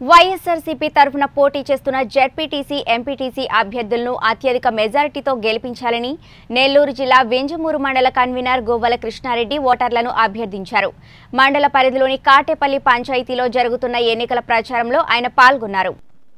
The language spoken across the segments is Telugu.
వైఎస్ఆర్సీపీ తరఫున పోటీ చేస్తున్న జెడ్పీటీసీ ఎంపీటీసీ అభ్యర్థులను అత్యధిక మెజారిటీతో గెలిపించాలని నెల్లూరు జిల్లా వెంజమూరు మండల కన్వీనర్ గోవల కృష్ణారెడ్డి ఓటర్లను అభ్యర్థించారు మండల పరిధిలోని కాటేపల్లి పంచాయతీలో జరుగుతున్న ఎన్నికల ప్రచారంలో ఆయన పాల్గొన్నారు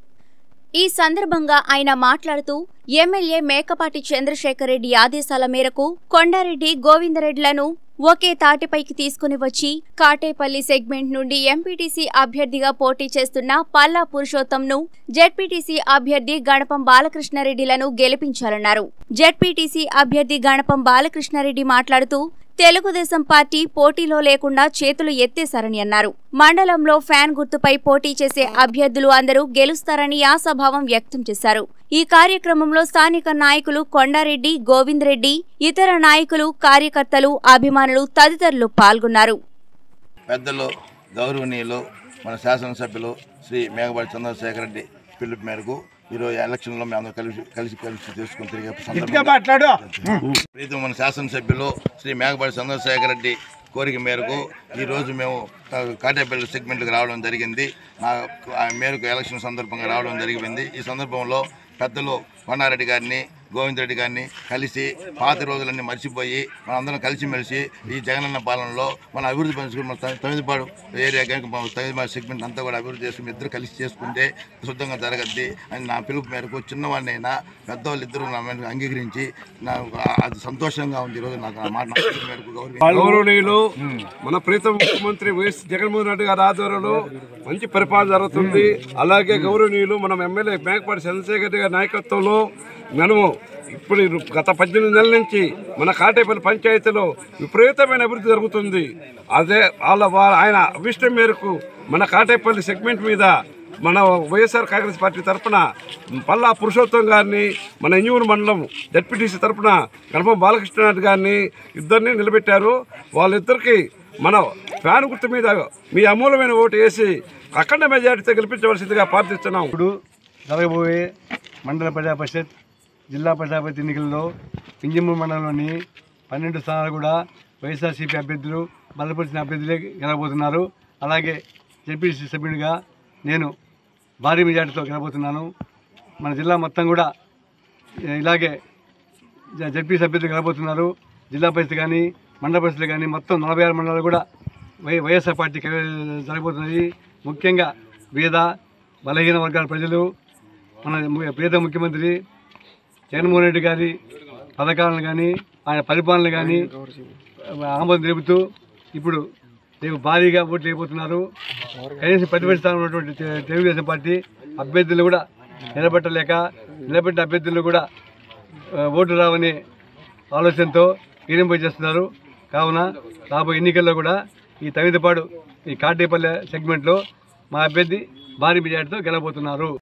ఈ సందర్భంగా ఆయన మాట్లాడుతూ ఎమ్మెల్యే మేకపాటి చంద్రశేఖర్ రెడ్డి ఆదేశాల మేరకు కొండారెడ్డి గోవిందరెడ్లను ఒకే తాటిపైకి తీసుకుని వచ్చి కాటేపల్లి సెగ్మెంట్ నుండి ఎంపీటీసీ అభ్యర్థిగా పోటీ చేస్తున్న పల్లా పురుషోత్తంను జెడ్పీటీసీ అభ్యర్థి గణపం బాలకృష్ణారెడ్డిలను గెలిపించాలన్నారు జెడ్పీటీసీ అభ్యర్థి గణపం బాలకృష్ణారెడ్డి మాట్లాడుతూ తెలుగుదేశం పార్టీ పోటీలో లేకుండా చేతులు ఎత్తేశారని అన్నారు మండలంలో ఫ్యాన్ గుర్తుపై పోటీ చేసే అభ్యర్థులు అందరూ గెలుస్తారని ఆశాభావం వ్యక్తం చేశారు ఈ కార్యక్రమంలో స్థానిక నాయకులు కొండారెడ్డి గోవింద్ రెడ్డి ఇతర నాయకులు కార్యకర్తలు అభిమానులు తదితరులు పాల్గొన్నారు పెద్దలు గౌరవనీయులు మన శాసనసభ్యులు శ్రీ మేఘపాటి చంద్రశేఖర్ రెడ్డి పిలుపు మేరకు ఈరోజు ఎలక్షన్లో మేము అందరం కలిసి కలిసి కలిసి తీసుకుని తిరిగే సందర్భంగా మాట్లాడు ప్రీతం మన శాసనసభ్యులు శ్రీ మేఘపాటి చంద్రశేఖర్ రెడ్డి కోరిక మేరకు ఈరోజు మేము కా- కాటేపల్లి సెగ్మెంట్కి రావడం జరిగింది ఆ ఆ మేరకు ఎలక్షన్ సందర్భంగా రావడం జరిగింది ఈ సందర్భంలో పెద్దలు కొండారెడ్డి గారిని గోవిందరెడ్డి గారిని కలిసి పాత రోజులన్నీ మర్చిపోయి మనందరం కలిసిమెలిసి ఈ జగనన్న పాలనలో మన అభివృద్ధి పంచుకుని మన త- తమిళపాడు ఏరియా కానీ మన తమిళపాడు సెగ్మెంట్ అంతా కూడా అభివృద్ధి చేసుకుని ఇద్దరు కలిసి చేసుకుంటే శుద్ధంగా జరగద్ది అని నా పిలుపు మేరకు చిన్నవాడినైనా పెద్దవాళ్ళు ఇద్దరు నా మీద అంగీకరించి నాకు అది సంతోషంగా ఉంది ఈరోజు నాకు ఆ మాట నా పిలుపు మేరకు గౌరవ గౌరవనీయులు మన ప్రీతం ముఖ్యమంత్రి వైఎస్ జగన్మోహన్ రెడ్డి గారి ఆధ్వర్యంలో మంచి పరిపాలన జరుగుతుంది అలాగే గౌరవనీయులు మనం ఎమ్మెల్యే మేకపాటి చంద్రశేఖర్ రెడ్డి గారి నాయకత్వంలో మనము ఇప్పుడు ఈ గత పద్దెనిమిది నెలల నుంచి మన కాటేపల్లి పంచాయతీలో విపరీతమైన అభివృద్ధి జరుగుతుంది అదే వాళ్ళ వా- ఆయన అభిష్టం మేరకు మన కాటేపల్లి సెగ్మెంట్ మీద మన వైఎస్ఆర్ కాంగ్రెస్ పార్టీ తరఫున పల్లా పురుషోత్తం గారిని మన ఇంజూరు మండలం జడ్పీటీసీ తరఫున గణపం బాలకృష్ణనాథ్ గారిని ఇద్దరిని నిలబెట్టారు వాళ్ళిద్దరికి మన ఫ్యాన్ గుర్తు మీద మీ అమూలమైన ఓటు వేసి అఖండ మెజారిటీతో గెలిపించవలసిందిగా ప్రార్థిస్తున్నాం ఇప్పుడు జరగబోయే మండల ప్రజా పరిషత్ జిల్లా ప్రజా పరిషత్ ఎన్నికల్లో పింజమూరు మండలంలోని పన్నెండు స్థానాలు కూడా వైఎస్ఆర్సీపీ అభ్యర్థులు బలపరిచిన అభ్యర్థులే గెలవబోతున్నారు అలాగే జెడ్పీసీ సభ్యుడిగా నేను భారీ మెజార్టీతో గెలవబోతున్నాను మన జిల్లా మొత్తం కూడా ఇలాగే జ- జెడ్పీ సభ్యులు గెలవబోతున్నారు జిల్లా పరిషత్ కానీ మండల పరిషత్లు కానీ మొత్తం నలభై ఆరు మండలాలు కూడా వై వైఎస్ఆర్ పార్టీ జరగబోతున్నది ముఖ్యంగా పేద బలహీన వర్గాల ప్రజలు మన ము- పేద ముఖ్యమంత్రి జగన్మోహన్ రెడ్డి గారి పథకాలను కానీ ఆయన పరిపాలన కానీ ఆమోదం తెలుపుతూ ఇప్పుడు రేపు భారీగా ఓట్లు వేయబోతున్నారు కనీసం ప్రతిపక్ష స్థానంలో ఉన్నటువంటి తె- తెలుగుదేశం పార్టీ అభ్యర్థులు కూడా నిలబెట్టలేక నిలబెట్టిన అభ్యర్థులు కూడా ఆ, ఓటు రావని ఆలోచనతో ఈరింపై చేస్తున్నారు కావున రాబోయే ఎన్నికల్లో కూడా ఈ తవిదపాడు ఈ కాటేపల్లె సెగ్మెంట్లో మా అభ్యర్థి భారీ మెజార్టీతో గెలవబోతున్నారు